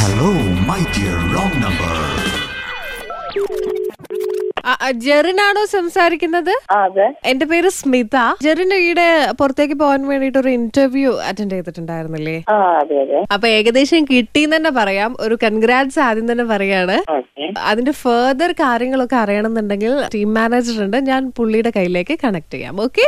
Hello, my dear wrong number. ആ, ആ, ജെറിനാണോ സംസാരിക്കുന്നത് ആ അതെ എന്റെ പേര് സ്മിത ജെറിൻ ഈടെ പുറത്തേക്ക് പോകാൻ വേണ്ടിട്ട് ഒരു ഇന്റർവ്യൂ അറ്റൻഡ് ചെയ്തിട്ടുണ്ടായിരുന്നില്ലേ ആ അതെ അതെ അപ്പൊ ഏകദേശം കിട്ടിന്ന് തന്നെ പറയാം ഒരു കൺഗ്രാറ്റ്സ് ആദ്യം തന്നെ പറയാണ് ഓക്കെ അതിന്റെ ഫെർദർ കാര്യങ്ങളൊക്കെ അറിയണമെന്നുണ്ടെങ്കിൽ ടീം മാനേജർ ഉണ്ട് ഞാൻ പുള്ളിയുടെ കയ്യിലേക്ക് കണക്ട് ചെയ്യാം ഓക്കെ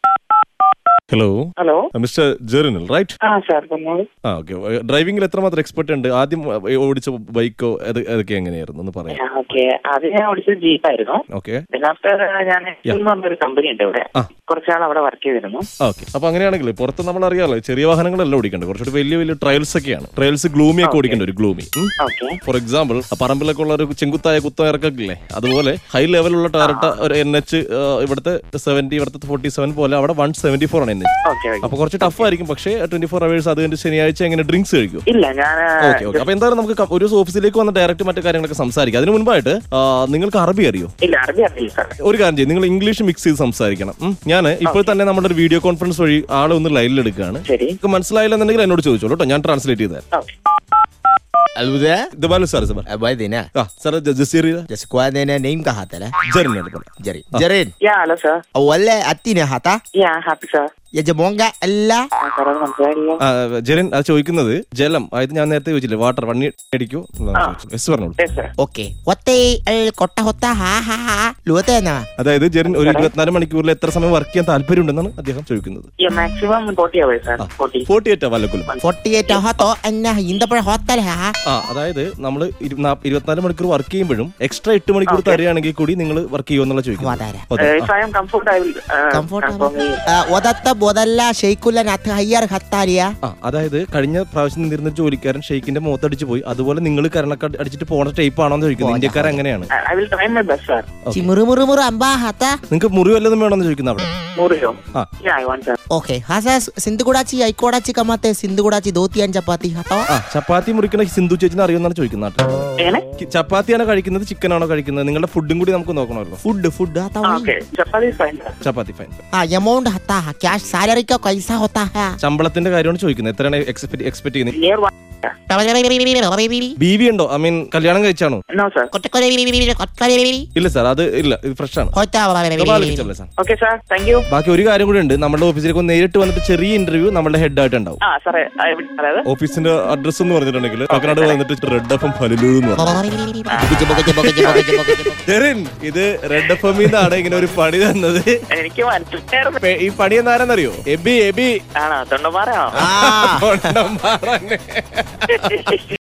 ഹലോ ഹലോ മിസ്റ്റർ ജെറിനൽ റൈറ്റ് ആ സാർ പറഞ്ഞോളൂ ആ ഓക്കെ ഡ്രൈവിംഗിൽ എത്രമാത്രം എക്സ്പെർട്ട് ഉണ്ട് ആദ്യം ഏ, ഓടിച്ച ബൈക്കോ അത് അതൊക്കെ എങ്ങനെയായിരുന്നു എന്ന് പറയാം ഓക്കെ അത് ഞാൻ ഓടിച്ചത് ജീപ്പായിരുന്നു ഓക്കെ പിന്നെ ആഫ്റ്റർ ഞാൻ എക്സൽ എന്ന് പറഞ്ഞൊരു കമ്പനി ഉണ്ട് ഇവിടെ ആ. കുറച്ചാൾ അവിടെ വർക്ക് ചെയ്തിരുന്നു ഓക്കെ അപ്പൊ അങ്ങനെയാണെങ്കിൽ പുറത്ത് നമ്മൾ അറിയാലോ ചെറിയ വാഹനങ്ങളെല്ലാം ഓടിക്കേണ്ടത് കുറച്ചുകൂടി വലിയ വലിയ ട്രയൽസ് ഒക്കെയാണ് ട്രയൽസ് ഗ്ലൂമി ഒക്കെ ഓടിക്കേണ്ട ഒരു ഗ്ലൂമി ഓക്കെ ഫോർ എക്സാമ്പിൾ പറമ്പിലൊക്കെ ഉള്ള ഒരു ചെങ്കുത്തായ കുത്ത ഇറക്കില്ലേ അതുപോലെ ഹൈ ലെവലുള്ള ടാരട്ട ഒരു എൻ എച്ച് ഇവിടുത്തെ സെവന്റി ഇവിടുത്തെ ഫോർട്ടി സെവൻ പോലെ അവിടെ വൺ സെവന്റി ഫോർ ആണ് എൻ എച്ച് ഓക്കെ ഓക്കെ അപ്പൊ കുറച്ച് ടഫ് ആയിരിക്കും പക്ഷേ ട്വന്റി ഫോർ അവേഴ്സ് അത് കഴിഞ്ഞ് ശനിയാഴ്ച എങ്ങനെ ഡ്രിങ്ക്സ് കഴിക്കും ഇല്ല ഞാൻ ഓക്കെ ഓക്കെ അപ്പൊ എന്തായാലും നമുക്ക് ക- ഒരു ഓഫീസിലേക്ക് വന്ന് ഡയറക്റ്റ് മറ്റു കാര്യങ്ങളൊക്കെ സംസാരിക്കാം അതിന് മുൻപായിട്ട് ആ, നിങ്ങൾക്ക് അറബി അറിയോ ഇല്ല അറബി അറിയില്ല സാർ ഒരു കാര്യം ചെയ്യും നിങ്ങൾ ഇംഗ്ലീഷ് മിക്സ് ചെയ്ത് സംസാരിക്കണം ഞാൻ ഇപ്പോൾ തന്നെ നമ്മുടെ ഒരു വീഡിയോ കോൺഫറൻസ് വഴി ആളെ ഒന്ന് ലൈനിൽ എടുക്കുകയാണ് ശരി നിങ്ങൾക്ക് മനസ്സിലായില്ലെന്നുണ്ടെങ്കിൽ എന്നോട് ചോദിച്ചോളൂ കേട്ടോ ഞാൻ ട്രാൻസ്ലേറ്റ് ചെയ്ത് തരാം ഓക്കെ Alhuda? ഇത് Balu sir sir Abay din na. ആ sir Jaseer Just kuha na na name ka hata la. Jerin Jari. Jarin. Yeah hello sir Wala ati na hata. Yeah happy sir Ya jamonga alla. ആ sir അത് മനസ്സിലായില്ല ആ, ജെറിൻ അത് ചോദിക്കുന്നത് ജലം അതായത് ഞാൻ നേരത്തെ ചോദിച്ചില്ലേ വാട്ടർ വണ്ണി അടിക്കൂ എസ് പറഞ്ഞോളൂ yes sir Okay. Wate al kota hota ha ha ha. Luwate na. അതായത് ജെറിൻ ഒരു ഇരുപത്തിനാല് മണിക്കൂറിൽ എത്ര സമയം വർക്ക് ചെയ്യാൻ താല്പര്യമുണ്ടെന്നാണ് അദ്ദേഹം ചോദിക്കുന്നത് yeah maximum forty hours sir forty forty eight വല്ലക്കുലും 48 hoto anna hinda pa hotel ha. ആ അതായത് നമ്മൾ ഇരുപത്തിനാല് മണിക്കൂർ വർക്ക് ചെയ്യുമ്പോഴും എക്സ്ട്രാ എട്ട് മണിക്കൂർ തരികയാണെങ്കിൽ കൂടി നിങ്ങൾ വർക്ക് ചെയ്യുമെന്നുള്ള ചോദിക്കുന്നത് Wadara. അതെ. If I am comfort I will Comfort. Wadatta bodalla sheikulla nath hayyar hattariya. ആ അതായത് കഴിഞ്ഞ പ്രാവശ്യം നിന്നിരുന്ന ജോലിക്കാരൻ ഷെയ്ക്കിന്റെ മുഖത്തടിച്ചു പോയി അതുപോലെ നിങ്ങൾ കരണക്ക അടിച്ചിട്ട് പോണ ടൈപ്പ് ആണോ എന്ന് ചോദിക്കുന്നത് ഇന്ത്യക്കാരൻ അങ്ങനെയാണ് I will try my best sir Si muru muru muru amba hata. നിങ്ങൾക്ക് മുറി വല്ലതും വേണമെന്ന് ചോദിക്കുന്ന അവിടെ മുറിയോ ആ. Yeah I want sir Okay. Hasa sindugudachi aikodachi kamate sindugudachi dhoti and chapati hata. ആ ചപ്പാത്തി മുറിക്കണ സിന്ധു ചേച്ചിനെ അറിയുമെന്നാണ് ചോദിക്കുന്നത് നാട്ടിൽ. എങ്ങനെ കി- ചപ്പാത്തിയാണോ കഴിക്കുന്നത് ചിക്കനാണോ കഴിക്കുന്നത് നിങ്ങളുടെ ഫുഡും കൂടി നമുക്ക് നോക്കണമല്ലോ Food food hata. Okay chapati fine sir chapati fine Ah, amount hata ha. Cash salary ka kaisa hota ha. ശമ്പളത്തിന്റെ കാര്യമാണ് ചോദിക്കുന്നത് എത്രയാണ് എക്സ്പെക്ട് എക്സ്പെക്ട് ചെയ്യുന്നത് നിയർ വൺ ബി വി ഉണ്ടോ ഐ മീൻ കല്യാണം കഴിച്ചാണോ നോ സാർ ഇല്ല സാർ അത് ഇല്ല ഇത് ഫ്രഷ് ആണ് സ്വാഭാവികം sir okay sir thank you ബാക്കി ഒരു കാര്യം കൂടി ഉണ്ട് നമ്മുടെ ഓഫീസിലേക്ക് ഒന്ന് നേരിട്ട് വന്നിട്ട് ചെറിയ ഇന്റർവ്യൂ നമ്മുടെ ഹെഡ് ആയിട്ട് ഉണ്ടാവും ആ സാറേ അതായത് ഓഫീസിന്റെ അഡ്രസ് എന്ന് പറഞ്ഞിട്ടുണ്ടെങ്കിൽ കാക്കനാട് വന്നിട്ട് റെഡ് എഫ് എം ഫലലു എന്ന് പറഞ്ഞു ജെറിൻ ഇത് റെഡ് എഫ് എം നിന്നാണ് ഇങ്ങനെ ഒരു പണി തന്നത് എനിക്ക് മനസ്സിലായിരുന്നു പെ- ഈ പണി എന്നാരെന്നറിയോ എബി എബി ആണോ തൊണ്ടമാറാണോ Ah. കൊണ്ടന്മാറന്നെ.